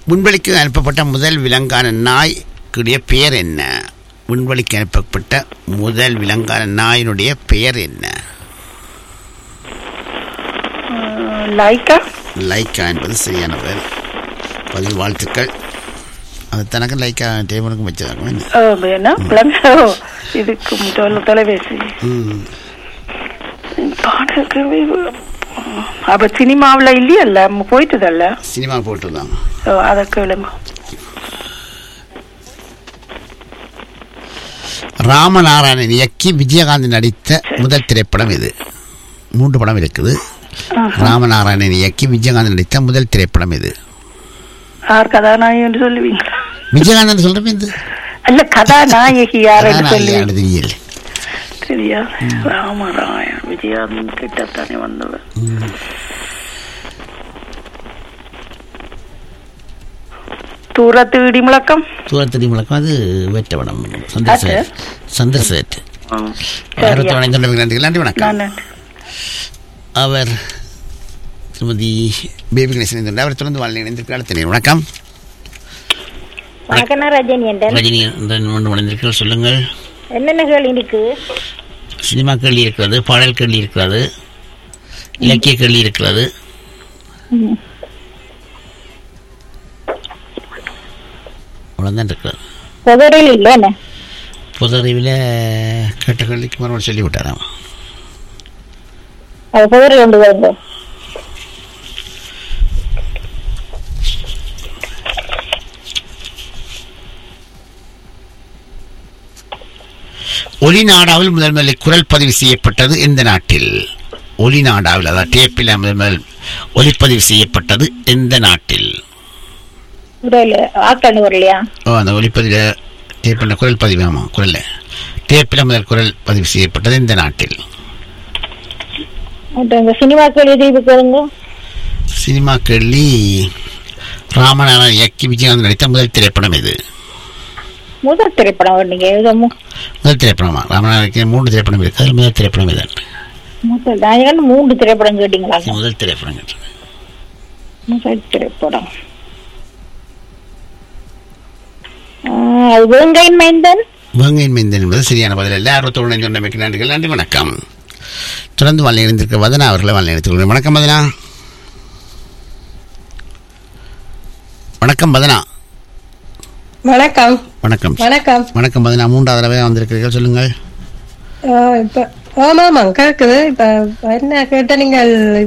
விண்வெளிக்கு அனுப்பப்பட்ட முதல் விலங்கான நாய்க்குடைய பெயர் என்ன விண்வெளிக்கு அனுப்பப்பட்ட முதல் விலங்கான நாயினுடைய பெயர் என்ன லைக்கா லைக்கா என்பது சரியான பெயர் பதில் வாழ்த்துக்கள் அது தனக்கு லைக்கா டேபிளுக்கும் வச்சதாகும் என்ன? ஓ வேணா பிளம்போ இதுக்கு முதல்ல தொலைபேசி ம் பாடல் கேள்வி அப்ப சினிமாவுல இல்லையல்ல போயிட்டுதல்ல சினிமா போட்டுதான் ஓ அதை கேளுங்க ராமநாராயணன் இயக்கி விஜயகாந்த் நடித்த முதல் திரைப்படம் இது மூன்று படம் இருக்குது ராமநாராயணன் இயக்கி விஜயகாந்த் நடித்த முதல் திரைப்படம் இது யார் கதாநாயகி என்று சொல்லுவீங்களா விஜயகாந்தன் சொல்றமே இது அல்ல கதாநாயகி யார் என்று அதான் சொல்லுவீங்க யாரு தெரியல தெரியாது ராமராயன் விஜயானந்த் கிட்டத்தானே வந்தவர் தூரத்து இடி முழக்கம் தூரத்தடி முழக்கம் அது வெட்ட படம் சந்திரசேட் சந்திரசேட் ம், அறுபத்தி சரியா வணக்கம் நன்றி நன்றி வணக்கம் நான் அவர் திருமதி பேபி கணேசன் இணைந்துள்ளார். அவர் தொடர்ந்து வாழ்க்கை இணைந்திருக்கிறார் அடுத்த நேரம். வணக்கம் வணக்கம் நான் ரஜினி என்றேன் ரஜினி என்றன் ஒன்று வளர்ந்திருக்கிறார் சொல்லுங்கள் என்னென்ன கேள்வி இருக்கு சினிமா கேள்வி இருக்கிறது பாடல் கேள்வி இருக்கிறது இலக்கிய கேள்வி இருக்கிறது அவ்வளோதான் இருக்கிறது பொதுவில் இல்லை என்ன பொது அறிவில் கேட்ட கேள்விக்கு மறுபடியும் சொல்லி விட்டாராம் அது பொதுவில் கொண்டு வருங்க ஒலிநாடாவில் முதல் முதலில் குரல் பதிவு செய்யப்பட்டது எந்த நாட்டில் ஒலிநாடாவில் அதாவது டேப்பில் முதல் முதல் ஒலிப்பதிவு செய்யப்பட்டது எந்த நாட்டில் உரையில் ஆக்கண்டு வரலையா ஓ அந்த ஒலிப்பதிவில் டேப் பண்ண குரல் பதிவு ஆமாம் குரலில் டேப்பில் முதல் குரல் பதிவு செய்யப்பட்டது இந்த நாட்டில் மற்றும் இந்த சினிமா கேள்வி திருப்பி கேளுங்க சினிமா கேள்வி ராமநாதன் இயக்கி விஜயகாந்த் நடித்த முதல் திரைப்படம் இது முதல் திரைப்படம் நீங்க இது மு- முதல் திரைப்படமா ராமநாதனுக்கு மூன்று திரைப்படம் இருக்கு அதில் முதல் திரைப்படம் இது முதல் நாயகன் மூன்று திரைப்படம் கேட்டீங்களா முதல் திரைப்படம் கேட்டது. முதல் திரைப்படம் ஆ, அது வேங்கையின் மைந்தன் வேங்கையின் மைந்தன் என்பது சரியான பதில் இல்லை அறுபத்தொன்று சொன்னமைக்கு நன்றிகள் நன்றி வணக்கம் தொடர்ந்து வாழ் இணைந்திருக்க வதனா அவர்களை வாழ் இணைத்துக் வணக்கம் வதனா வணக்கம் வதனா வணக்கம் வணக்கம் வணக்கம் வணக்கம் வதனா மூன்றாவது தடவை வந்திருக்கிறீர்கள் சொல்லுங்கள் ஆ, இப்ப ஆமா ஆமா கேக்குது இப்ப என்ன கேட்ட நீங்கள்